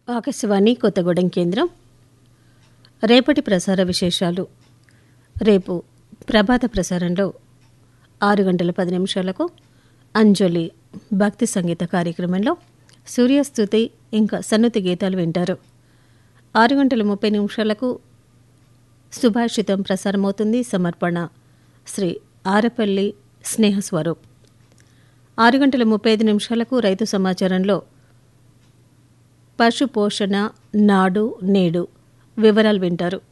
ఆకాశవాణి కొత్తగూడెం కేంద్రం రేపటి ప్రసార విశేషాలు రేపు ప్రభాత ప్రసారంలో ఆరు గంటల పది నిమిషాలకు అంజలి భక్తి సంగీత కార్యక్రమంలో సూర్యస్థుతి ఇంకా సన్నుతి గీతాలు వింటారు ఆరు గంటల ముప్పై నిమిషాలకు సుభాషితం ప్రసారమవుతుంది సమర్పణ శ్రీ ఆరపల్లి స్నేహస్వరూప్ ఆరు గంటల ముప్పై ఐదు నిమిషాలకు రైతు సమాచారంలో పశు పోషణ నాడు నేడు వివరాలు వింటారు